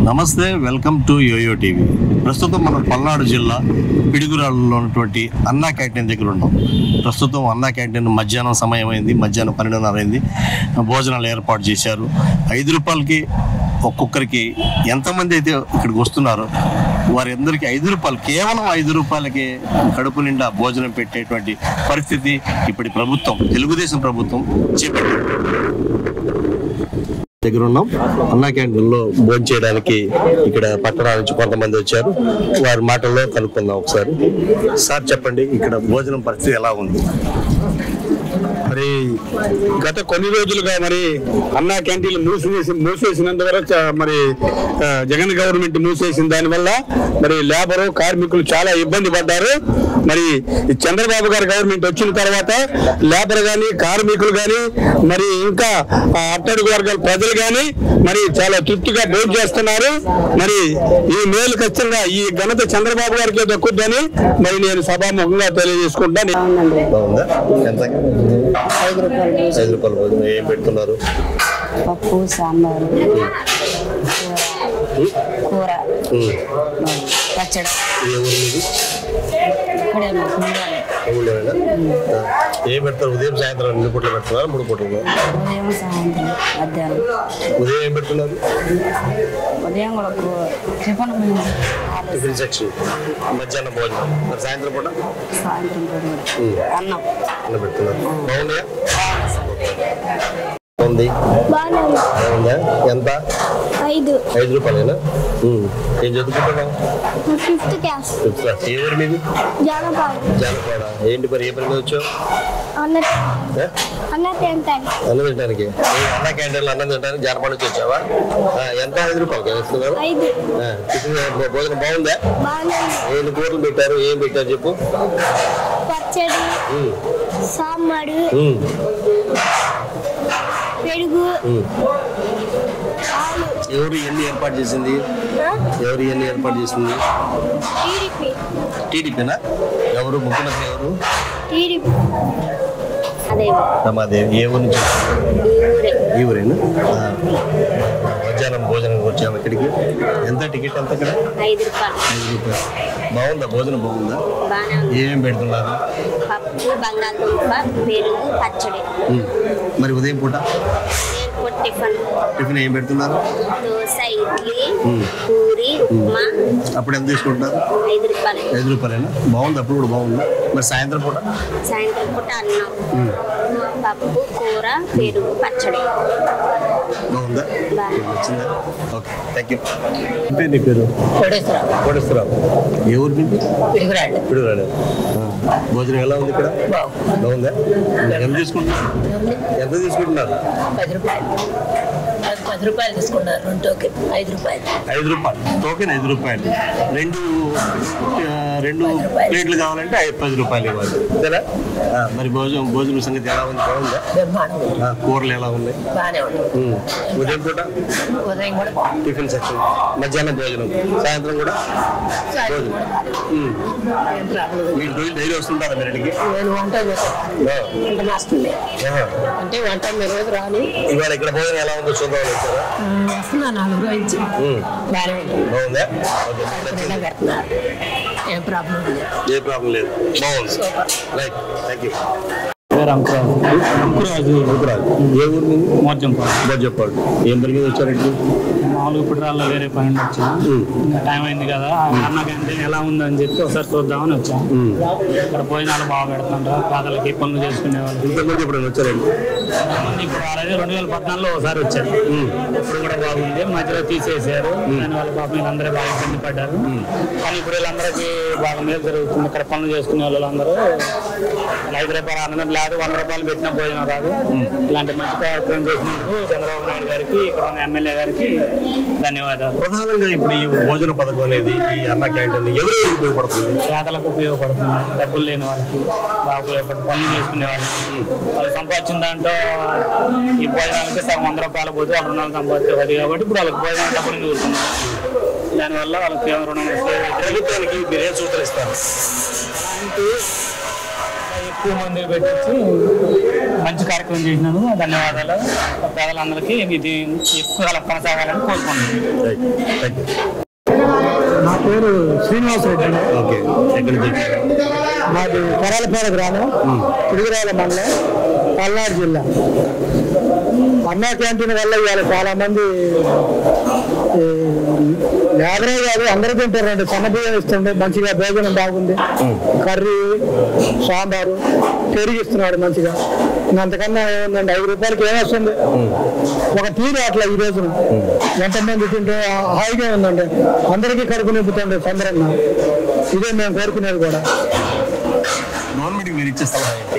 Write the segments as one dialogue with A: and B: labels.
A: నమస్తే welcome to yo-yo TV ప్రస్తుతం మనం పల్నాడు జిల్లా పిడుగురాళ్ళలో ఉన్నటువంటి అన్నా క్యాంటీన్ దగ్గర ఉన్నాం ప్రస్తుతం అన్నా క్యాంటీన్ మధ్యాహ్నం సమయం అయింది మధ్యాహ్నం పన్నెండున్నర అయింది భోజనాలు ఏర్పాటు చేశారు ఐదు రూపాయలకి ఒక్కొక్కరికి ఎంతమంది అయితే ఇక్కడికి వస్తున్నారో వారందరికీ ఐదు రూపాయలు కేవలం ఐదు రూపాయలకి కడుపు నిండా భోజనం పెట్టేటువంటి పరిస్థితి ఇప్పటి ప్రభుత్వం తెలుగుదేశం ప్రభుత్వం చేపట్టింది దగ్గర ఉన్నాం అన్నా క్యాంటీన్ లో భోజనం చేయడానికి ఇక్కడ పట్టణాల నుంచి కొంతమంది వచ్చారు వారి మాటల్లో కనుక్కుందాం ఒకసారి సార్ చెప్పండి ఇక్కడ భోజనం పరిస్థితి ఎలా ఉంది
B: మరి గత కొన్ని రోజులుగా మరి అన్నా క్యాంటీన్లు మూసివేసి మూసివేసినంత వరకు చ- మరి ఆ, జగన్ గవర్నమెంట్ మూసేసిన దానివల్ల మరి లేబర్ కార్మికులు చాలా ఇబ్బంది పడ్డారు మరి ఈ చంద్రబాబు గారి గవర్నమెంట్ వచ్చిన తర్వాత లేబర్ గాని కార్మికులు గాని మరి ఇంకా ఆ, అట్టడుగు వర్గాల ప్రజలు గాని మరి చాలా తృప్తిగా భోజనం చేస్తున్నారు మరి ఈ మేలు ఖచ్చితంగా ఈ ఘనత చంద్రబాబు గారికి దక్కుద్దని మరి నేను సభాముఖంగా తెలియజేసుకుంటాను
A: బాగుందా ఎంత
C: ఐదు రూపాయలు దోశ
A: ఐదు రూపాయల భోజనం ఏం పెడుతున్నారు
C: పప్పు సాంబారు కూర కూర
A: ఉమ్.
C: పచ్చడి
A: ఏ ఊరు మీది
C: ఇక్కడే మాకు ఉండాలి
A: ఊళ్ళోనేనా? ఆ. ఏం పెడతారు ఉదయం సాయంత్రం రెండు పూటలు పెడుతున్నారా మూడు పూటలు
C: ఉదయం సాయంత్రం మధ్యాహ్నం
A: ఉదయం ఏం పెడుతున్నారు
C: ఉదయం కూడా కూ- టిఫిన్ మేము ఆలస్యం.
A: టిఫిన్ సెక్షన్ మధ్యాహ్నం భోజనం మరి సాయంత్రం పూట
C: సాయంత్రం పూట కూడా
A: ఉమ్.
C: అన్నం
A: అలా పెడుతున్నారు బాగున్నాయా ఉంది
D: బాగానే ఉంది.
A: బాగుందా ఎంత
D: ఐదు
A: ఐదు రూపాయలేనా ఉమ్. ఏం చదువుకుంటున్నావు
D: ఫిఫ్త్ క్లాస్
A: ఫిఫ్త్ క్లాస్ ఏ ఊరు మీది
D: జానపాడు
A: జానపాడ ఏంటి మరి ఏ పని మీద వచ్చావు
D: అన్న
A: ఏ?
D: అన్న టెన్త్ అని
A: అన్నం తినడానికి ఏ అన్న క్యాంటీన్లో అన్నం తినడానికి జానపాడ నుంచి వచ్చావా ఆ, ఎంత ఐదు రూపాయలు ఇస్తున్నారు
D: ఐదు
A: ఆ, టిఫిన్ భోజనం బాగుందా
D: బాగానే ఉంది
A: ఎన్ని కూరలు పెట్టారు ఏం పెట్టారు చెప్పు
D: పచ్చడి
A: ఉమ్.
D: సాంబారు
A: ఉమ్.
D: పెరుగు
A: ఉమ్.
D: పాలు
A: ఎవరు ఎన్ని ఏర్పాటు చేసింది ఎవరు ఎన్ని ఏర్పాటు చేసింది
D: టీడీపీ
A: టీడీపీనా ఎవరు ముఖ్యమంత్రి ఎవరు
D: టీడీపీ అదే
A: రమాదేవి ఏ ఊరు నుంచి
D: ఈ ఊరే
A: ఈ ఊరేనా ఆ. మధ్యాహ్నం భోజనం వచ్చాము ఇక్కడికి ఎంత టికెట్ ఎంత ఇక్కడ
D: ఐదు రూపాయలు
A: ఐదు రూపాయలు బాగుందా భోజనం బాగుందా
D: బాగానే ఉంది
A: ఏమేం పెడుతున్నారు
D: పప్పు బంగాళదుంప పెరుగు పచ్చడి
A: ఉమ్. మరి ఉదయం పూట
D: ఎయిర్పోర్ట్ టిఫిన్
A: టిఫిన్ ఏం పెడుతున్నారు
D: దోశ ఇడ్లీ
A: మ్మ్.
D: పూరి ఉప్మా
A: అప్పుడు ఎంత తీసుకుంటున్నారు
D: ఐదు రూపాయలు
A: ఐదు రూపాయలేనా బాగుంది అప్పుడు కూడా బాగుంది మరి సాయంత్రం పూట
D: సాయంత్రం పూట అన్నం పప్పు కూర పెరుగు పచ్చడి
A: బాగుందా
D: బాగుంది.
A: వచ్చిందా ఓకే థ్యాంక్ యూ పేరు నీ పేరు కోటేశ్వరరావు ఏ ఊరు మీది పిడుగురాడు భోజనం ఎలా ఉంది ఇక్కడ బాగుందా ఎంత తీసుకుంటున్నారు ఎంత తీసుకుంటున్నారు
E: పది రూపాయలు అది పది రూపాయలు తీసుకున్నారు రెండు టోకెన్ ఐదు రూపాయలు
A: ఐదు రూపాయలు టోకెన్ ఐదు రూపాయలు రెండు ఆ, రెండు ప్లేట్లు కావాలంటే ఐదు పది రూపాయలు ఇవ్వాలి సరే ఆ, మరి భోజనం భోజనం సంగతి ఎలా ఉంది బాగుందా
E: బ్రహ్మాండం
A: ఆ, కూరలు ఎలా ఉన్నాయి
E: బాగానే ఉంది
A: ఉమ్. ఉదయం పూట
E: ఉదయం కూడా బాగుంది
A: టిఫిన్ సెక్షన్ మధ్యాహ్నం భోజనం సాయంత్రం కూడా
E: సాయంత్రం కూడా బాగానే
A: ఉమ్.
E: ఉంది. ఏం ప్రాబ్లం లేదు.
A: మీరు రోజు డైలీ వస్తుంటారా మీరు ఇక్కడికి
E: నేను వంట చేస్తాను
A: ఆ.
E: వంట మాస్తుంది
A: ఆహా.
E: అంటే వంట మీరు రోజు రాని
A: ఇవాళ ఇక్కడ భోజనం ఎలా ఉందో చూద్దామని వచ్చారా
E: వస్తున్నా నాలుగు రోజు
A: ఉమ్.
E: బాగానే ఉంది
A: బాగుందా ఓకే.
E: ఎక్కడైనా పెడుతున్నారు ఏం ప్రాబ్లం లేదు
A: ఏ ప్రాబ్లం లేదు బాగుంది right thank you
F: Ankuraju
A: Ankuraju ఏ ఊరు నుండి
F: మోర్జంపాడు
A: చెప్పాడు ఏం పని మీద వచ్చారండి
F: మామూలుగా ఇప్పుడు రాళ్ళ వేరే పని ఉండి వచ్చాను ఇంకా టైం అయింది కదా అన్న క్యాంటీన్ ఎలా ఉందని చెప్పి ఒకసారి చూద్దామని వచ్చాం ఇక్కడ భోజనాలు బాగా పెడుతుంటారు పేదలకి పనులు చేసుకునే వాళ్ళకి
A: ఇంతకుముందు ఎప్పుడైనా వచ్చారండి
F: ఇప్పుడు ఆల్రెడీ రెండు వేల పద్నాలుగులో ఒకసారి వచ్చారు ఇప్పుడు కూడా బాగుంది మధ్యలో తీసేసారు దానివల్ల పాపం వీళ్ళందరూ బాగా ఇబ్బంది పడ్డారు కానీ ఇప్పుడు వీళ్ళందరికీ బాగా మేలు జరుగుతుంది ఇక్కడ పనులు చేసుకునే వాళ్ళందరూ ఐదు రూపాయలు అన్నం లేదు వంద రూపాయలు పెట్టిన భోజనం రాదు ఇలాంటి మంచి కార్యక్రమం చేసినందుకు చంద్రబాబు నాయుడు గారికి ఇక్కడ ఉన్న ఎమ్మెల్యే గారికి ధన్యవాదాలు
A: ప్రధానంగా ఇప్పుడు ఈ భోజన పథకం అనేది ఈ అన్న క్యాంటీన్ ఎవరికి ఉపయోగపడుతుంది
F: పేదలకు ఉపయోగపడుతుంది డబ్బులు లేని వాళ్ళకి బాగా ఉపయోగపడుతుంది పనులు చేసుకునే వాళ్ళకి వాళ్ళు సంపాదించిన దాంట్లో ఈ భోజనాలకి సగం వంద రూపాయలు పోతే వాళ్ళు రుణాలు సంపాదించేది కాబట్టి ఇప్పుడు వాళ్ళకి భోజనం డబ్బులు మిగులుతుంది దానివల్ల వాళ్ళకి రుణం వస్తుంది
A: ప్రభుత్వానికి మీరేం సూచన ఇస్తారు
F: అంటే ఎక్కువ ఎక్కువ మంది పెట్టించి మంచి కార్యక్రమం చేసినందుకు ధన్యవాదాలు పేదలందరికీ ఇది ఎక్కువ కాలం కొనసాగాలని కోరుకుంటున్నాను
A: రైట్ థ్యాంక్ యూ
G: నా పేరు శ్రీనివాస్ రెడ్డి అండి
A: ఓకే ఎక్కడి నుంచి వచ్చారు
G: మాది కొరాలపేట గ్రామం పిడుగురాల మండలం పల్నాడు జిల్లా అన్నా క్యాంటీన్ వల్ల ఇవాళ చాలా మంది ఈ, లేబరే కాదు అందరూ తింటారండి సన్న బియ్యం ఇస్తుండే మంచిగా భోజనం బాగుంది కర్రీ సాంబారు పెరుగు ఇస్తున్నాడు మంచిగా ఇంకా అంతకన్నా ఏముందండి ఐదు రూపాయలకి ఏమొస్తుంది ఒక తీరు అట్లా ఈ రోజున ఎంతమంది తింటే హాయిగా ఉందండి అందరికీ కడుపు నింపుతుంది తొందరగా ఇదే మేము కోరుకునేది కూడా
A: గవర్నమెంట్కి మీరు ఇచ్చే సలహా ఏంటి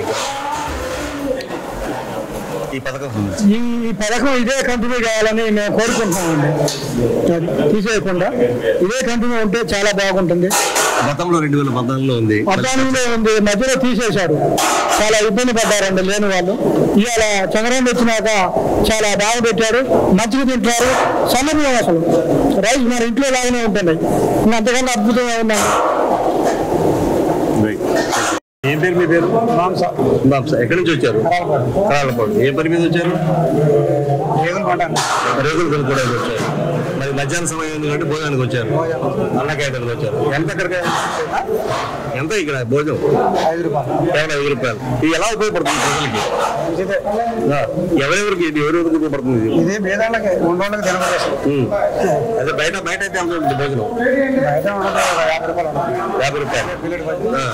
A: ఈ పథకం గురించి
G: ఈ ఈ పథకం ఇదే కంటిన్యూ కావాలని మేము కోరుకుంటున్నామండి అది తీసేయకుండా ఇదే కంటిన్యూ ఉంటే చాలా బాగుంటుంది
A: గతంలో రెండు వేల పద్నాలుగులో ఉంది
G: పద్నాలుగులో ఉంది మధ్యలో తీసేశారు చాలా ఇబ్బంది పడ్డారండి లేని వాళ్ళు ఇవాళ చంద్రబాబు వచ్చినాక చాలా బాగా పెట్టారు మంచిగా తింటున్నారు సన్నబియ్యం అసలు రైస్ మన ఇంట్లో లాగానే ఉంటుంది ఇంకా అంతకన్నా అద్భుతంగా ఉందండి
A: రైట్ ఏం పేరు మీ పేరు మాంస మాంస ఎక్కడి నుంచి వచ్చారు కాలపాడు ఏ పని మీద వచ్చారు రేగులు కొనుక్కోవడానికి వచ్చారు మరి మధ్యాహ్నం సమయం ఉంది కాబట్టి భోజనానికి వచ్చారు అన్న క్యాంటీన్కి వచ్చారు ఎంత ఇక్కడికి ఎంత ఇక్కడ భోజనం
G: ఐదు రూపాయలు
A: కేవలం ఐదు రూపాయలు ఇది ఎలా ఉపయోగపడుతుంది ప్రజలకి ఆ, ఎవరెవరికి ఇది ఎవరెవరికి ఉపయోగపడుతుంది ఇది
G: ఇది బేదాళ్ళకి ఉండోళ్ళకి తినబడేసి
A: ఉమ్. అదే బయట బయట అయితే ఎంత ఉంటుంది భోజనం
G: అయితే ఉండదు యాభై రూపాయలు ఉంటుంది.
A: యాభై రూపాయలు ఆ.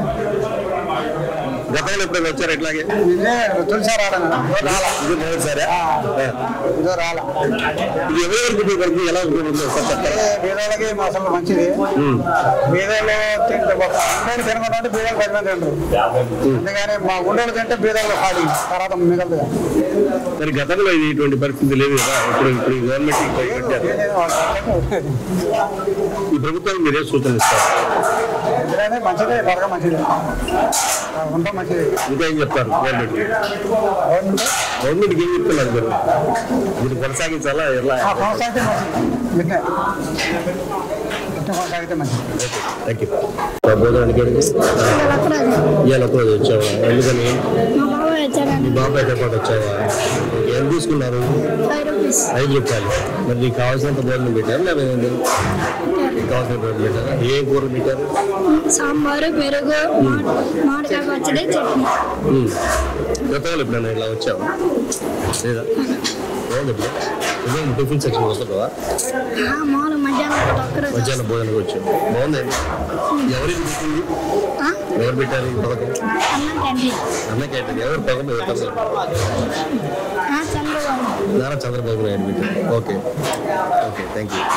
A: గతంలో ఎప్పుడైనా వచ్చారు ఇట్లాగే
G: ఇదే తులసారి ఆడన
A: ఇది మొదటిసారా ఆ.
G: ఇదో రాల
A: ఇది ఎవరెవరికి ఉపయోగపడుతుంది ఎలా ఉపయోగపడుతుంది ఒకసారి చెప్తారా
G: బీదోళ్ళకి అసలు మంచిది
A: ఉమ్.
G: బీదోళ్ళు తింటే ఒక ఉండోళ్ళు తినకుండా బీదోళ్ళు పది మంది తింటారు అందుకని మా ఉండోళ్ళు తింటే బీదోళ్ళు ఖాళీ తర్వాత మిగలదు
A: మరి గతంలో ఇది ఇటువంటి పరిస్థితి లేదు కదా ఇప్పుడు ఇప్పుడు ఈ గవర్నమెంట్ ఇక్కడ పెట్టారు ఈ ప్రభుత్వానికి మీరే సూచన ఇస్తారు
G: ఎందుకంటే మంచిదే త్వరగా మంచిది ఉంట మంచిది
A: ఇంకా ఏం చెప్తారు గవర్నమెంట్కి
G: గవర్నమెంట్
A: గవర్నమెంట్కి ఏం చెప్తున్నారు మీరు మీరు కొనసాగించాలా ఎలా
G: ఆ కొనసాగితే మంచిది ఇట్నే ఇట్నే కొనసాగితే మంచిది
A: థ్యాంక్ యూ భోజనానికి ఇవాళ ఒక రోజు వచ్చావా ఎందుకని
D: మా బాబాయ్ వచ్చాడండి
A: మీ బాబాయ్తో పాటు వచ్చావా ఓకే, ఎంత తీసుకున్నారు
D: ఫైవ్ రూపీస్
A: ఐదు రూపాయలు మరి నీకు కావాల్సినంత భోజనం పెట్టారు లేదా ఏంది? నీకు కావాల్సిన భోజనం పెట్టారా ఏ కూర పెట్టారు
D: సాంబారు పెరుగు మా- మామిడికాయ పచ్చడి చట్నీ
A: ఉమ్. గతంలో ఎప్పుడైనా ఇలా వచ్చావా లేదా బాగుంది ఇప్పుడు ఉదయం టిఫిన్ సెక్షన్ వస్తుందా
D: ఆ, మామూలు మధ్యాహ్నం పూట ఒక్కరోజు
A: మధ్యాహ్నం భోజనానికి వచ్చాం బాగుందండి ఎవరికి పెట్టింది
D: ఆ?
A: ఎవరు పెట్టారు ఈ పథకం
D: అన్నం క్యాంటీన్
A: అన్న క్యాంటీన్ ఎవరు పథకం ఎవరు పథకం
D: ఆ, చంద్రబాబు
A: నారా చంద్రబాబు నాయుడు పెట్టారు ఓకే ఓకే థ్యాంక్ యూ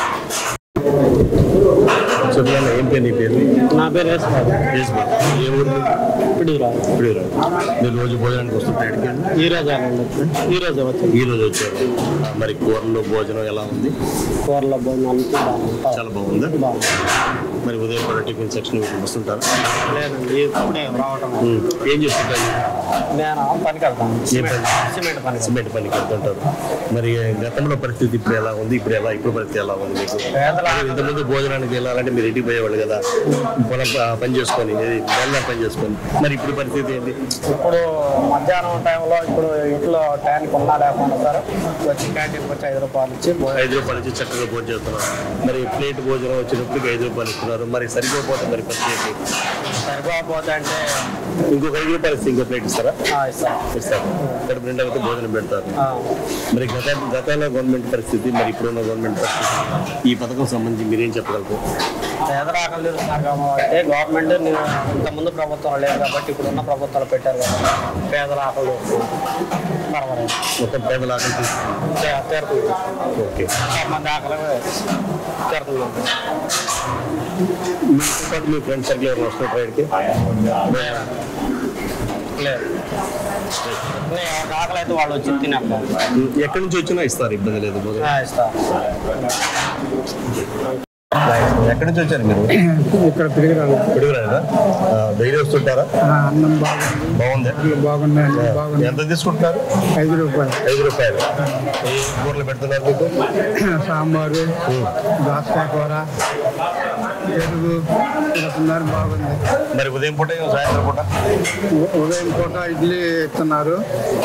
A: చెప్పాను ఏం పేరు నీ పేరు
F: నా పేరు వేసుకోవాలి
A: ఎస్ బాబు. ఏ ఊరు
F: ఇప్పుడు రాదు
A: ఇప్పుడు మీరు రోజు భోజనానికి వస్తుంటే ఎక్కడికి
F: ఈ రోజు ఈ రోజు వచ్చింది
A: ఈ రోజు వచ్చారు ఆ, మరి కూరలు భోజనం ఎలా ఉంది
F: కూరల భోజనానికి బాగుంటుంది
A: చాలా బాగుందా
F: బాగుంది
A: మరి ఉదయం కూడా టిఫిన్ సెక్షన్ వీటికి వస్తుంటారు
F: లేదండి ఇప్పుడే రావటం
A: ఉమ్. ఏం చేస్తుంటారు
F: నేను పనికి వెళ్తాను
A: ఏ పని
F: సిమెంట్ పని
A: సిమెంట్ పనికి వెళ్తుంటారు మరి గతంలో పరిస్థితి ఇప్పుడు ఎలా ఉంది ఇప్పుడు ఎలా ఇప్పుడు పరిస్థితి ఎలా ఉంది మీకు
F: పేదల-
A: ఇంతకుముందు భోజనానికి వెళ్ళాలంటే మీరు ఇంటికి పోయేవాళ్ళు కదా పొలం ప- పని చేసుకొని ఇది బెల్లం పని చేసుకొని మరి ఇప్పుడు పరిస్థితి ఏంటి
F: ఇప్పుడు మధ్యాహ్నం టైంలో ఇప్పుడు ఇంట్లో టైంకి ఉన్నా లేకుండా సార్ వచ్చి క్యాంటీన్కి వచ్చి ఐదు రూపాయలు ఇచ్చి భోజనం
A: ఐదు రూపాయలు ఇచ్చి చక్కగా భోజనం చేస్తున్నారు మరి ప్లేట్ భోజనం వచ్చినప్పటికి ఐదు రూపాయలు ఇస్తున్నారు మరి సరిపోతే మరి పరిస్థితి ఏంటి?
F: సరిపోతే అంటే
A: ఇంకొక ఐదు రూపాయలు ఇస్తే ఇంకో ప్లేట్ ఇస్తారా
F: ఆ, ఇస్తాం
A: ఇస్తారు కడుపు నిండా అయితే భోజనం పెడతారు
F: ఆ,
A: మరి గత గతంలో గవర్నమెంట్ పరిస్థితి మరి ఇప్పుడున్న గవర్నమెంట్ పరిస్థితి ఈ పథకం సంబంధించి మీరేం చెప్పగలరు
F: పేదల ఆకలి తీరుస్తున్నారు కాబట్టి గవర్నమెంట్ ఇంతకుముందు ప్రభుత్వం లేదు కాబట్టి ఇప్పుడు ఉన్న ప్రభుత్వాలు పెట్టారు కదా పేదల ఆకలి తీరుస్తున్నారు. పర్వాలేదు
A: మొత్తం పేదల ఆకలి తీరుస్తుంది.
F: తే- తీరుతుంది
A: ఓకే
F: చాలా మంది ఆకలి తీరుతుంది
A: మీతో పాటు మీ ఫ్రెండ్స్ సర్కిల్ ఎవరైనా వస్తున్నారు రైడ్కి
F: లేదు నే- ఎవరికి ఆకలి అయితే వాళ్ళు వచ్చి తినేస్తారు
A: ఎక్కడి నుంచి వచ్చినా ఇస్తారు ఇబ్బంది లేదు భోజనం.
F: ఆ, ఇస్తారు
A: ఎక్కడి నుంచి వచ్చారు మీరు
G: ఇక్కడ తిరిగిరాలి
A: పిడుగురాదా డైలీ వస్తుంటారా
G: అన్నం బాగుంది
A: బాగుంది
G: బాగుంది అన్నం బాగుంది
A: ఎంత తీసుకుంటున్నారు
G: ఐదు రూపాయలు
A: ఐదు రూపాయలు ఏ కూరలు పెడుతున్నారు మీకు
G: సాంబారు దోసకాయ కూర పెరుగు ఇస్తున్నారు బాగుంది
A: మరి ఉదయం పూట సాయంత్రం పూట
G: ఉ- ఉదయం పూట ఇడ్లీ ఇస్తున్నారు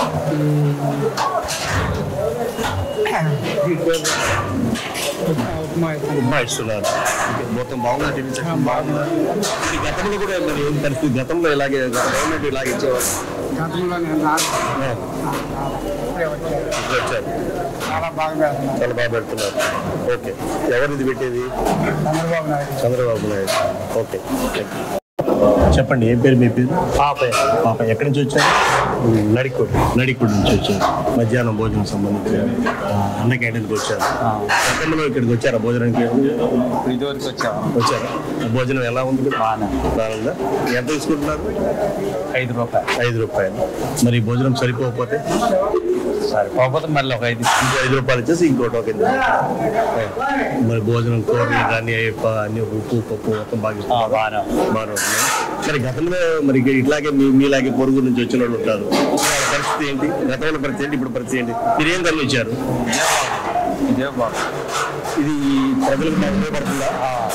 G: ఉప్మా ఇస్తున్నారు
A: ఉప్మా ఇస్తున్నారు మొత్తం బాగుందా టిఫిన్ సెక్షన్ బాగుందా ఇది గతంలో కూడా మరి ఏం పరిస్థితి గతంలో ఇలాగే గవర్నమెంట్ ఇలాగే ఇచ్చేవారు
G: గతంలో నేను రాను. ఇప్పుడే వచ్చాను.
A: ఇప్పుడు వచ్చారు
G: చాలా బాగా పెడుతున్నారు
A: చాలా బాగా పెడుతున్నారు ఓకే ఎవరు ఇది పెట్టేది
G: చంద్రబాబు నాయుడు
A: చంద్రబాబు నాయుడు ఓకే చెప్పండి ఏం పేరు మీ పేరు పాప పాప ఎక్కడి నుంచి వచ్చారు నడికోడ్ నడికోడ్ నుంచి వచ్చారు మధ్యాహ్నం భోజనం సంబంధించి ఆ, అన్న క్యాంటీన్కి వచ్చారు గతంలో ఇక్కడికి వచ్చారా భోజనానికి
H: ఇదివరకు వచ్చాము
A: వచ్చారా భోజనం ఎలా ఉంది ఇక్కడ? బాగుందా ఎంత తీసుకుంటున్నారు
H: ఐదు రూపాయలు
A: ఐదు రూపాయలు మరి ఈ భోజనం సరిపోకపోతే
H: సరే పోకపోతే మళ్ళీ ఒక ఐదు
A: ఇంకో ఐదు రూపాయలు వచ్చేసి ఇంకోటి ఒక ఐదు మరి భోజనం కూరలు కానీ ప- అన్ని ఉప్పు పప్పు మొత్తం బాగా ఇస్తున్నారు.
H: బాగా
A: బాగానే ఉంటున్నాయి. మరి గతంలో మరి ఇక ఇట్లాగే మీ మీలాగే పొరుగు నుంచి వచ్చిన వాళ్ళు ఉంటారు వాళ్ళ పరిస్థితి ఏంటి గతంలో పరిస్థితి ఏంటి ఇప్పుడు పరిస్థితి ఏంటి మీరు ఏం గమనించారు
H: ఇదే బాగుంది
A: ఇది ప్రజలకు బాగా ఉపయోగపడుతుందా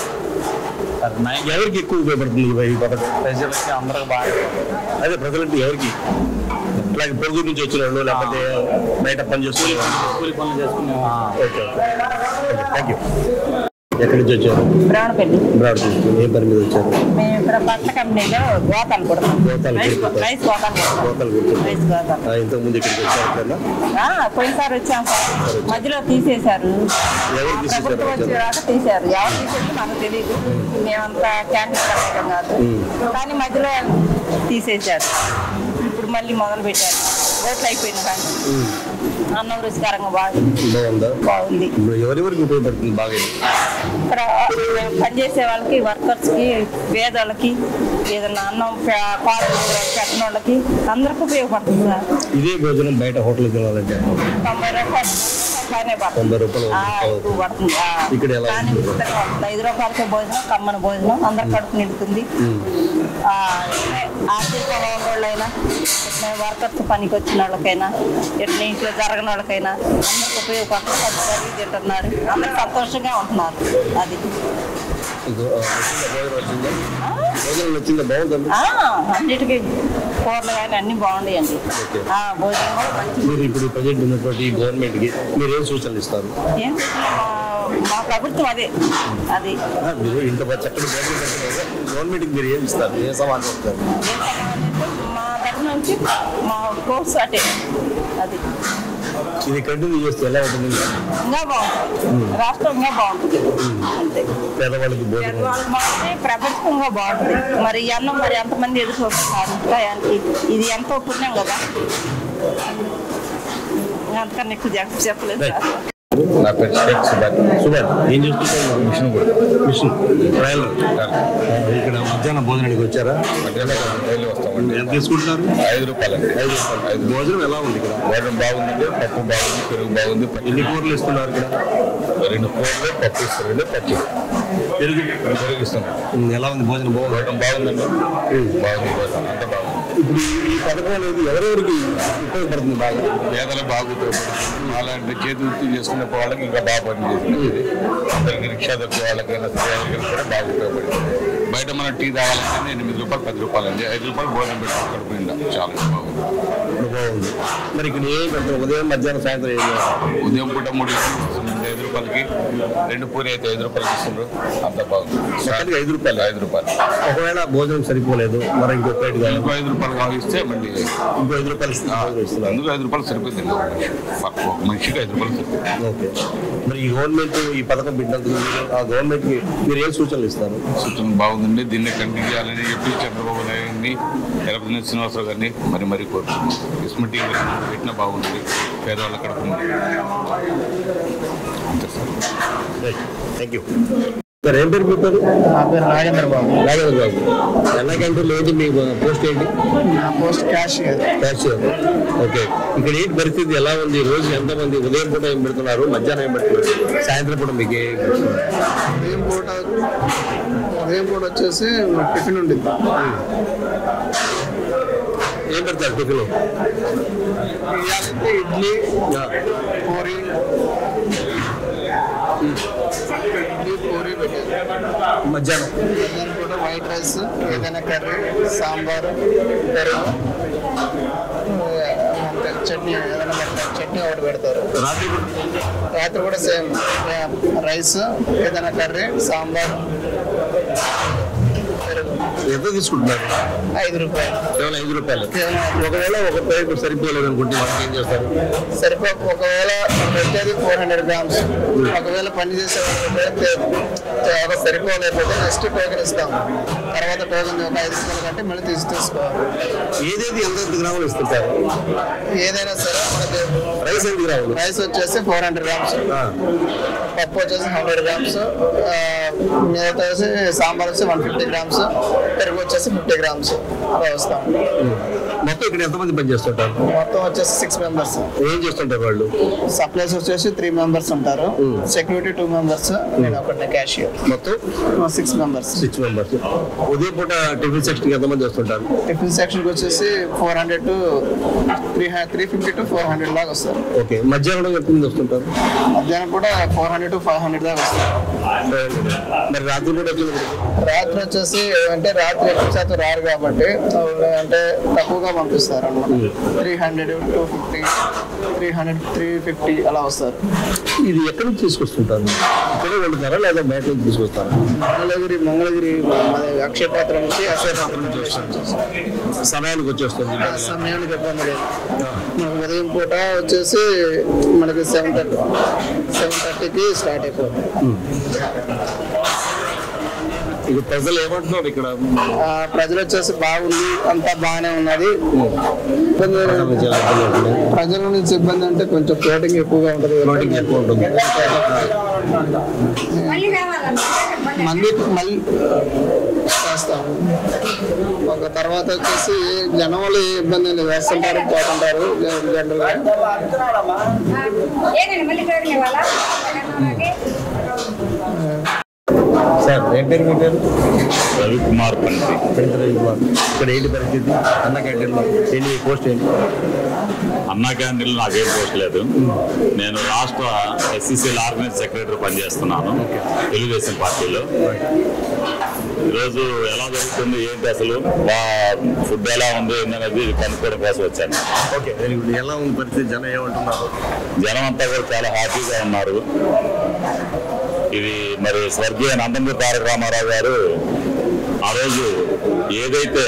H: సరే నైన్
A: ఎవరికి ఎక్కువ ఉపయోగపడుతుంది ఈ- ఈ పథకం
H: ప్రజలకి అందరికి బాగా
A: అదే ప్రజలంటే ఎవరికి ఇట్లాగే పొరుగు నుంచి వచ్చిన వాళ్ళు లేకపోతే బయట పని చేస్తున్న వాళ్ళు
H: కూలి పనులు చేసుకునే
A: ఓకే ఓకే థ్యాంక్ యూ ఎక్కడి నుంచి వచ్చారు
C: బ్రాణపల్లి
A: బ్రాడ్ నుంచి ఏ పని మీద వచ్చారు
C: మేము ఇక్కడ బట్టల కంపెనీలో గోతాలు కుడతాం
A: గోతాలు
C: రైస్
A: కుడతారు.
C: రైస్ గోతాలు కుడతాం
A: గోతాలు గుర్తు
C: రైస్ గోతాలు
A: ఇంతకు ముందు ఇక్కడికి వచ్చారు ఎప్పుడైనా
C: ఆ, పోయినసారి వచ్చాం సార్ మధ్యలో తీసేశారు
A: ఎవరు తీసేశారు
C: ప్రభుత్వం వచ్చేదాకా తీశారు ఎవరు తీసేది మనకు తెలియదు మేమంతా క్యాంటీన్ కట్టడం కాదు కానీ మధ్యలో తీసేశారు ఇప్పుడు మళ్ళీ మొదలు పెట్టారు ఓట్లు అయిపోయింది కానీ అన్నం రుచికరంగా బాగుంది
A: బాగుందా
C: బాగుంది
A: ఇప్పుడు ఎవరెవరికి ఉపయోగపడుతుంది బాగా ఇది?
C: ఇక్కడ పనిచేసే వాళ్ళకి వర్కర్స్కి పేదోళ్ళకి ఏదైనా అన్నం పే- పాలు పెట్టిన వాళ్ళకి అందరికి ఉపయోగపడుతుంది సార్
A: ఇదే భోజనం బయట హోటల్ తినాలంటే
C: తొంభై రూపాయలు పైనే పడుతుంది
A: తొంభై రూపాయలు
C: ఆ, ఎక్కువ పడుతుంది ఆ.
A: ఇక్కడ ఎలా
C: కానీ
A: ఉంది?
C: ఉచితంగా ఉంటుంది. ఐదు రూపాయలకే భోజనం కమ్మని భోజనం అందరి కడుపు నిండుతుంది ఆ, ఆర్థికంగా ఉన్న వాళ్ళైనా ఇట్లా వర్కర్స్ పనికి వచ్చిన వాళ్ళకైనా ఇట్లా ఇంట్లో జరగని వాళ్ళకైనా అందరికి ఉపయోగపడుతుంది పది మంది తింటున్నారు అందరు సంతోషంగా ఉంటున్నారు అది
A: ఇదో, ఆ, వచ్చిందా భోజనం వచ్చిందా భోజనం వచ్చిందా బాగుందండి
C: ఆ, అన్నిటికీ కూరలు కానీ అన్ని బాగుంటాయండి
A: ఓకే.
C: ఆ, భోజనం కూడా మంచి
A: మీరు ఇప్పుడు ప్రజెంట్ ఉన్నటువంటి గవర్నమెంట్ కి మీరు ఏం సూచనలు ఇస్తారు
C: ఏం చేసినా మా మా ప్రభుత్వం అదే అది
A: ఆ, మీరు ఇంత బాగా చక్కటి భోజనం పెడుతున్నారు గవర్నమెంట్ కి మీరు ఏం ఇస్తారు ఏ సమాధానం ఇస్తారు
C: మా తరఫు నుంచి మా కోర్స్ అటే అది
A: ఇది కంటిన్యూ చేస్తే ఎలా ఉంటుంది
C: ఇంకా బాగుంటుంది రాష్ట్రం ఇంకా బాగుంటుంది అంతే
A: పేదవాళ్ళకి భోజనం
C: పేదవాళ్ళకి బాగుంటుంది ప్రపంచంగా బాగుంటుంది మరి ఈ అన్నం మరి ఎంతమంది ఎదురు చూస్తున్నారు టయానికి ఇది ఎంతో పుణ్యం కదా అంతకన్నా ఎక్కువ చెప్ప- చెప్పలేదు సార్
H: నా పేరు షేక్ సుభాన్
A: సుభాన్ ఏం చేస్తుంటారు
H: మిషన్ కూడా
A: మిషన్ ట్రయల్ ఇక్కడ మధ్యాహ్నం భోజనానికి వచ్చారా
H: మధ్యాహ్నం రైలు వస్తామండి
A: ఎంత తీసుకుంటున్నారు
H: ఐదు రూపాయలండి
A: ఐదు రూపాయలు. ఐదు భోజనం ఎలా ఉంది ఇక్కడ
H: భోజనం బాగుందండి పప్పు బాగుంది పెరుగు బాగుంది పచ్చి
A: ఎన్ని కూరలు ఇస్తున్నారు ఇక్కడ
H: రెండు కూరలు పప్పు ఇస్తారండి పచ్చి
A: పెరుగు
H: పెరుగు ఇస్తున్నాం
A: ఉమ్, ఎలా ఉంది భోజనం బాగుంది
H: భోజనం బాగుందండి బాగుంది భోజనం అంతా బాగుంది
A: ఇప్పుడు ఈ పథకం అనేది ఎవరెవరికి ఉపయోగపడుతుంది బాగా
H: పేదలు బాగుతుంది అలాంటి చేతి వృత్తి చేసుకునే వాళ్ళకి ఇంకా బాగా పనిచేస్తుంది అందరికి రిక్షా దొరికే వాళ్ళకైనా స్త్రీలకైనా కూడా బాగా ఉపయోగపడింది బయట మనం టీ తాగాలంటే ఎనిమిది రూపాయలు పది రూపాయలు అండి ఐదు రూపాయలు భోజనం పెట్టుకుని కడుపు నిండా చాలా బాగుంది
A: ఇప్పుడు బాగుంది మరి ఇక్కడ ఏం పెడతారు ఉదయం మధ్యాహ్నం సాయంత్రం ఏం చేస్తారు?
H: ఉదయం పూట మూడు ఇస్తుంది ఐదు రూపాయలకి రెండు పూరి అయితే ఐదు రూపాయలకి ఇస్తున్నారు అంత బాగుంది
A: మొత్తానికి ఐదు రూపాయలు
H: ఐదు రూపాయలు
A: ఒకవేళ భోజనం సరిపోలేదు మరి ఇంకో ప్లేట్ కావాలి
H: ఇంకో ఐదు రూపాయలు కాగిస్తే మళ్ళీ
A: ఇంకో ఐదు రూపాయలు ఇస్తే భోజనం ఇస్తున్నారు
H: అందుకు ఐదు రూపాయలు సరిపోతుంది ఒక మనిషికి ఐదు రూపాయలు సరిపోతుంది
A: ఓకే మరి ఈ గవర్నమెంట్ ఈ పథకం పెట్టినందుకు మీరు ఆ గవర్నమెంట్ కి మీరు ఏం సూచనలు ఇస్తారు
H: సూచన బాగుందండి దీన్ని కంటిన్యూ చేయాలని చెప్పి చంద్రబాబు నాయుడిని ఎలపతి శ్రీనివాసరావు గారిని మరి మరీ కోరుతున్నాం ఇస్మటి పెట్టినా బాగుంటుంది పేదవాళ్ళ కడుపు అంతే సార్
A: థ్యాంక్ యూ సార్ ఏం పేరు మీ పేరు
G: నా పేరు నాగేంద్ర బాబు
A: నాగేంద్ర బాబు ఎన్న క్యాంటీన్లో ఏంటి మీ పోస్ట్ ఏంటి
G: నా పోస్ట్ క్యాషియర్
A: క్యాషియర్ ఓకే ఇక్కడ ఏంటి పరిస్థితి ఎలా ఉంది ఈ రోజు ఎంతమంది ఉదయం పూట ఏం పెడుతున్నారు మధ్యాహ్నం ఏం పెడుతున్నారు సాయంత్రం పూట మీకు ఏ-
G: ఉదయం పూట ఉదయం పూట వచ్చేసి టిఫిన్ ఉండిద్ది
A: ఏం పెడతారు టిఫిన్
G: ఇడ్లీ పూరి
I: ఇడ్లీ పూరి పెట్టారు
A: మధ్యాహ్నం
I: మధ్యాహ్నం కూడా వైట్ రైస్ ఏదైనా కర్రీ సాంబారు పెరుగు అంతే చట్నీ ఏదైనా పెడతారు చట్నీ ఒకటి పెడతారు
A: రాత్రి కూడా
I: రాత్రి కూడా సేమ్ రైస్ ఏదైనా కర్రీ సాంబార్ పెరుగు
A: ఎంత తీసుకుంటున్నారు
I: ఐదు రూపాయలు
A: కేవలం ఐదు రూపాయలు
I: కేవలం
A: ఒకవేళ ఒక ప్లేట్ సరిపోలేదు అనుకుంటే వాళ్ళకి ఏం చేస్తారు
I: సరిపో ఒకవేళ పెట్టేది ఫోర్ హండ్రెడ్ గ్రామ్స్ ఒకవేళ పని చేసే వాళ్ళకి ఒక సరిపోలేకపోతే నెక్స్ట్ టోకెన్ ఇస్తాం తర్వాత టోకెన్ ఒక ఐదు రూపాయల కంటే మళ్ళీ తీసి తీసుకోవాలి
A: ఏదేది ఎంత ఎంత గ్రాములు ఇస్తుంటారు
I: ఏదైనా సరే మనకి
A: రైస్ ఎంత గ్రాములు
I: రైస్ వచ్చేసి ఫోర్ హండ్రెడ్ గ్రామ్స్ పప్పు వచ్చేసి హండ్రెడ్ గ్రామ్స్ మిగతా వచ్చి సాంబార్ వచ్చి వన్ ఫిఫ్టీ గ్రామ్స్ పెరుగు వచ్చేసి ఫిఫ్టీ గ్రామ్స్ అలా వస్తాం
A: మొత్తం ఇక్కడ ఎంతమంది పని చేస్తుంటారు
I: మొత్తం వచ్చేసి సిక్స్ మెంబర్స్
A: ఏం చేస్తుంటారు వాళ్ళు
I: సప్లైస్ వచ్చేసి త్రీ మెంబర్స్ ఉంటారు సెక్యూరిటీ టూ మెంబర్స్ నేను ఒకటి క్యాషియర్
A: మొత్తం
I: సిక్స్ మెంబర్స్
A: సిక్స్ మెంబర్స్ ఉదయం పూట టిఫిన్ సెక్షన్ ఎంతమంది వస్తుంటారు
I: టిఫిన్ సెక్షన్కి వచ్చేసి four hundred to three three fifty to four hundred దాకా వస్తారు
A: ఓకే మధ్యాహ్నం ఎంతమంది వస్తుంటారు
I: మధ్యాహ్నం కూడా four hundred to five hundred దాకా వస్తారు
A: మరి రాత్రి పూట ఎట్లా
I: రాత్రి వచ్చేసి అంటే రాత్రి ఎక్కువ శాతం రారు కాబట్టి అంటే తక్కువగా పంపిస్తారు అనమాట three hundred two fifty three hundred three fifty అలా వస్తారు
A: ఇది ఎక్కడి నుంచి తీసుకొస్తుంటారు ఇక్కడే వండుతారా లేదా బయట నుంచి తీసుకొస్తారా
I: మంగళగిరి మంగళగిరి మన అక్షయపాత్ర నుంచి అక్షయపాత్ర నుంచి వస్తారు
A: సమయానికి వచ్చేస్తుంది
I: ఆ సమయానికి ఇబ్బంది లేదు మనకు ఉదయం పూట వచ్చేసి మనకి సెవెన్ థర్టీ సెవెన్ థర్టీకి స్టార్ట్ అయిపోతుంది
A: ఇది ప్రజలు ఏమంటున్నారు ఇక్కడ
I: ఆ, ప్రజలు వచ్చేసి బాగుంది అంతా బాగానే ఉన్నది ఇబ్బంది ఏం- ప్రజల నుంచి ఇబ్బంది అంటే కొంచెం ఫ్లోటింగ్ ఎక్కువగా ఉంటుంది
A: ఫ్లోటింగ్ ఎక్కువ ఉంటుంది
I: మళ్ళీ మళ్ళీ చేస్తాము ఒక తర్వాత వచ్చేసి జనం వాళ్ళు ఏ ఇబ్బంది లేదు వేస్తుంటారు పోతుంటారు జనరల్గా
A: సార్ ఏం పేరు మీ పేరు
H: రవికుమార్ పండి
A: పెంట రవికుమార్ ఇక్కడ ఏంటి పరిస్థితి అన్న క్యాంటీన్లో ఏంటి మీ పోస్ట్ ఏంటి
H: అన్నా క్యాంటీన్లో నాకేం పోస్ట్ లేదు నేను రాష్ట్ర ఎస్సీసీల ఆర్గనైజ్ సెక్రటరీ పనిచేస్తున్నాను తెలుగుదేశం పార్టీలో ఈరోజు ఎలా జరుగుతుంది ఏంటి అసలు మా ఫుడ్ ఎలా ఉంది ఏంటనేది కనుక్కోవడం కోసం వచ్చాను
A: ఓకే వెరీ గుడ్ ఎలా ఉంది పరిస్థితి జనం ఏమంటున్నారు
H: జనం అంతా కూడా చాలా హ్యాపీగా ఉన్నారు ఇది మరి స్వర్గీయ నందమూరి తారక రామారావు గారు ఆ రోజు ఏదైతే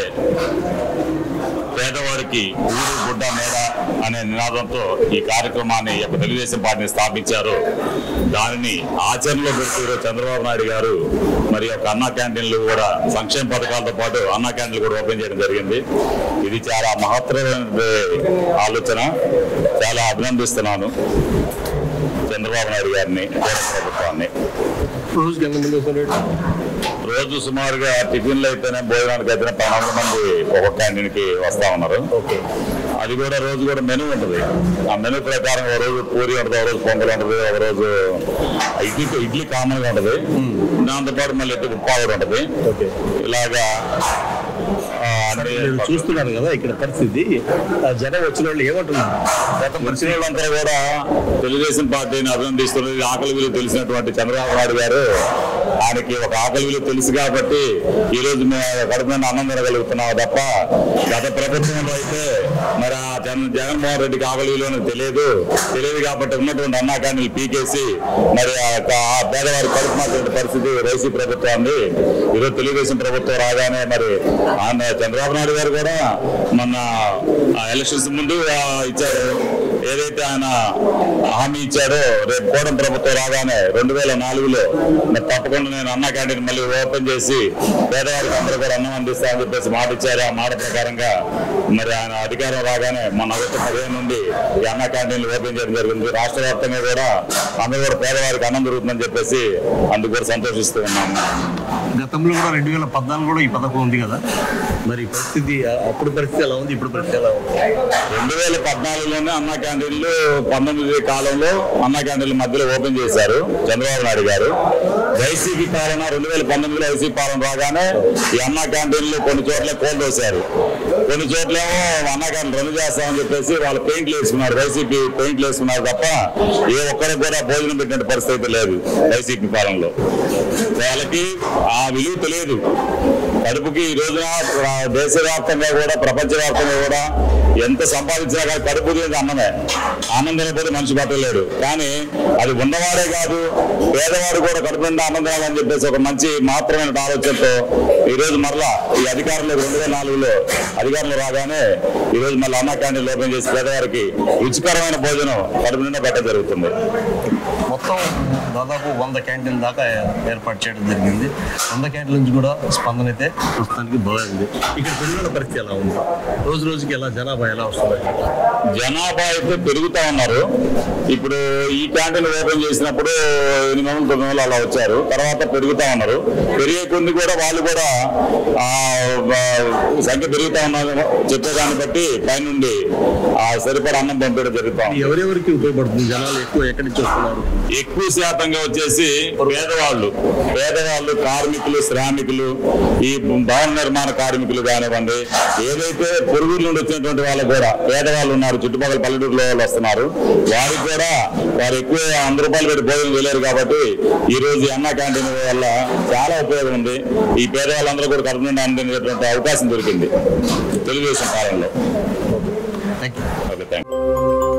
H: పేదవాడికి ఊరు గుడ్డ మేడ అనే నినాదంతో ఈ కార్యక్రమాన్ని ఈ యొక్క తెలుగుదేశం పార్టీని స్థాపించారు దానిని ఆచరణలో పెడుతూ ఈరోజు చంద్రబాబు నాయుడు గారు మరి యొక్క అన్నా క్యాంటీన్లు కూడా సంక్షేమ పథకాలతో పాటు అన్నా క్యాంటీన్లు కూడా ఓపెన్ చేయడం జరిగింది ఇది చాలా మహత్తరమైన ఆలోచన చాలా అభినందిస్తున్నాను చంద్రబాబు నాయుడు గారిని కేంద్ర ప్రభుత్వాన్ని
A: రోజుకి ఎంతమంది వస్తున్నారు
H: రోజు సుమారుగా టిఫిన్లు అయితేనే భోజనానికి అయితేనే పన్నెండు మంది ఒక్కొక్క క్యాంటీన్ కి వస్తా ఉన్నారు
A: ఓకే
H: అది కూడా రోజు కూడా మెనూ ఉంటుంది ఆ మెనూ ప్రకారం ఒక రోజు పూరి ఉంటుంది ఒక రోజు పొంగల్ ఉంటుంది ఒక రోజు ఇడ్లీ ఇడ్లీ కామన్ గా ఉంటుంది దాంతోపాటు మళ్ళీ ఇటు ఉప్మా కూడా ఉంటుంది
A: ఓకే
H: ఇలాగా ఆ, అన్ని
A: మీరు చూస్తున్నారు కదా ఇక్కడ పరిస్థితి ఆ జనం వచ్చిన వాళ్ళు ఏమంటున్నారు
H: గత వచ్చిన వాళ్ళంతా కూడా తెలుగుదేశం పార్టీని అభినందిస్తున్నది ఆకలి విలువ తెలిసినటువంటి చంద్రబాబు నాయుడు గారు ఆయనకి ఒక ఆకలి విలువ తెలుసు కాబట్టి ఈ రోజు మేము కడుపు నిండా అన్నం తినగలుగుతున్నాం తప్ప గత ప్రభుత్వంలో అయితే మరి ఆ జగన్ జగన్మోహన్ రెడ్డికి ఆకలి విలువ అనేది తెలియదు తెలియదు కాబట్టి ఉన్నటువంటి అన్నా క్యాంటీన్లు పీకేసి మరి ఆ యొక్క ఆ పేదవారి కడుపు మాత్రం పరిస్థితి వైసీ ప్రభుత్వాన్ని ఈరోజు తెలుగుదేశం ప్రభుత్వం రాగానే మరి ఆయన చంద్రబాబు నాయుడు గారు కూడా మొన్న ఎలక్షన్స్ ముందు ఆ, ఇచ్చారు ఏదైతే ఆయన హామీ ఇచ్చాడో రేపు కోడం ప్రభుత్వం రాగానే రెండు వేల నాలుగులో మరి తప్పకుండా నేను అన్న క్యాంటీన్ మళ్ళీ ఓపెన్ చేసి పేదవారికి అందరూ కూడా అన్నం అందిస్తామని చెప్పేసి మాట ఇచ్చారు ఆ మాట ప్రకారంగా మరి ఆయన అధికారం రాగానే మన ఆగస్టు పదిహేను నుండి ఈ అన్న క్యాంటీన్లు ఓపెన్ చేయడం జరిగింది రాష్ట్ర వ్యాప్తంగా కూడా అందరూ కూడా పేదవారికి అన్నం దొరుకుతుందని చెప్పేసి అందుకు కూడా సంతోషిస్తూ ఉన్నాము
A: గతంలో కూడా రెండు వేల పద్నాలుగు కూడా ఈ పథకం ఉంది కదా మరి ఈ పరిస్థితి ఆ- అప్పుడు పరిస్థితి ఎలా ఉంది ఇప్పుడు పరిస్థితి ఎలా ఉంది
H: రెండు వేల పద్నాలుగులోనే అన్నా క్యాంటీన్లు పంతొమ్మిది కాలంలో అన్నా క్యాంటీన్ల మధ్యలో ఓపెన్ చేశారు చంద్రబాబు నాయుడు గారు వైసీపీ పాలన రెండు వేల పంతొమ్మిదిలో వైసీపీ పాలన రాగానే ఈ అన్నా క్యాంటీన్లు కొన్ని చోట్ల కోల్దోశారు
J: కొన్ని చోట్లేమో అన్నగారిని రన్ చేస్తామని చెప్పేసి వాళ్ళు పెయింట్లు వేసుకున్నారు వైసీపీ పెయింట్లు వేసుకున్నారు తప్ప ఏ ఒక్కరికి కూడా భోజనం పెట్టిన పరిస్థితి లేదు వైసీపీ పాలనలో వాళ్ళకి ఆ విలువ తెలియదు కడుపుకి ఈ రోజున ఆ, దేశవ్యాప్తంగా కూడా ప్రపంచవ్యాప్తంగా కూడా ఎంత సంపాదించినా కానీ కడుపు తినేది అన్నమే అన్నం తినకపోతే మనిషి బతకలేడు కానీ అది ఉన్నవాడే కాదు పేదవాడు కూడా కడుపు నిండా అన్నం తినాలని చెప్పేసి ఒక మంచి మాత్రమైన ఆలోచనతో ఈ రోజు మరలా ఈ అధికారంలో రెండు వేల నాలుగులో అధికారంలో రాగానే ఈ రోజు మళ్ళీ అన్న క్యాంటీన్లు ఓపెన్ చేసి పేదవారికి రుచికరమైన భోజనం కడుపు నిండా పెట్టడం జరుగుతుంది
A: మొత్తం దాదాపు వంద క్యాంటీన్ దాకా ఏర్పాటు చేయడం జరిగింది వంద క్యాంటీన్ నుంచి కూడా స్పందన అయితే ప్రస్తుతానికి బాగుంది ఇక్కడ పెరుగుదల పరిస్థితి ఎలా ఉంది రోజు రోజుకి ఎలా జనాభా ఎలా వస్తుంది
J: జనాభా అయితే పెరుగుతా ఉన్నారు ఇప్పుడు ఈ క్యాంటీన్ ఓపెన్ చేసినప్పుడు ఎనిమిది వందలు తొమ్మిది వందలు అలా వచ్చారు తర్వాత పెరుగుతా ఉన్నారు పెరిగే కొద్ది కూడా వాళ్ళు కూడా ఆ, ఆ, సంఖ్య పెరుగుతా ఉన్నారు చెప్పేదాన్ని బట్టి పైనుండి ఆ సరిపడా అన్నం పంపించడం జరుగుతా ఉంది
A: ఎవరెవరికి ఉపయోగపడుతుంది జనాలు ఎక్కువ ఎక్కడి నుంచి వస్తున్నారు
J: ఎక్కువ శాతంగా వచ్చేసి పేదవాళ్ళు పేదవాళ్ళు కార్మికులు శ్రామికులు ఈ భవన నిర్మాణ కార్మికులు కానివ్వండి ఏదైతే పొరుగురు నుండి వచ్చినటువంటి వాళ్ళు కూడా పేదవాళ్ళు ఉన్నారు చుట్టుపక్కల పల్లెటూరులో వాళ్ళు వస్తున్నారు వారికి కూడా వారు ఎక్కువ వంద రూపాయలు పెట్టి భోజనం చేయలేరు కాబట్టి ఈ రోజు ఈ అన్న క్యాంటీన్ వల్ల చాలా ఉపయోగం ఉంది ఈ పేదవాళ్ళందరూ కూడా కడుపు నుండి అందినటువంటి అవకాశం దొరికింది తెలుగుదేశం కాలంలో ఓకే థ్యాంక్ యూ